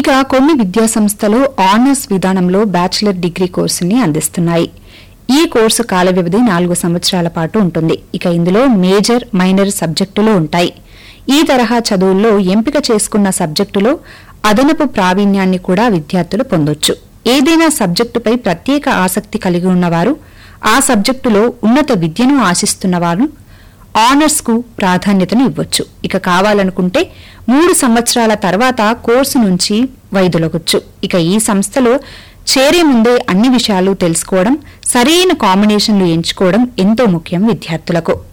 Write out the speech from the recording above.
ఇక కొన్ని విద్యా సంస్థలు ఆనర్స్ విధానంలో బ్యాచిలర్ డిగ్రీ కోర్సుని అందిస్తున్నాయి ఈ కోర్సు కాల వ్యవధి నాలుగు సంవత్సరాల పాటు ఉంటుంది ఇక ఇందులో మేజర్ మైనర్ సబ్జెక్టులు ఉంటాయి ఈ తరహా చదువుల్లో ఎంపిక చేసుకున్న సబ్జెక్టులో అదనపు ప్రావీణ్యాన్ని కూడా విద్యార్థులు పొందొచ్చు ఏదైనా సబ్జెక్టుపై ప్రత్యేక ఆసక్తి కలిగి ఉన్నవారు ఆ సబ్జెక్టులో ఉన్నత విద్యను ఆశిస్తున్నవారు ఆనర్స్ కు ప్రాధాన్యతను ఇవ్వచ్చు ఇక కావాలనుకుంటే మూడు సంవత్సరాల తర్వాత కోర్సు నుంచి వైదొలగొచ్చు ఇక ఈ సంస్థలో చేరే ముందే అన్ని విషయాలు తెలుసుకోవడం సరైన కాంబినేషన్లు ఎంచుకోవడం ఎంతో ముఖ్యం విద్యార్థులకు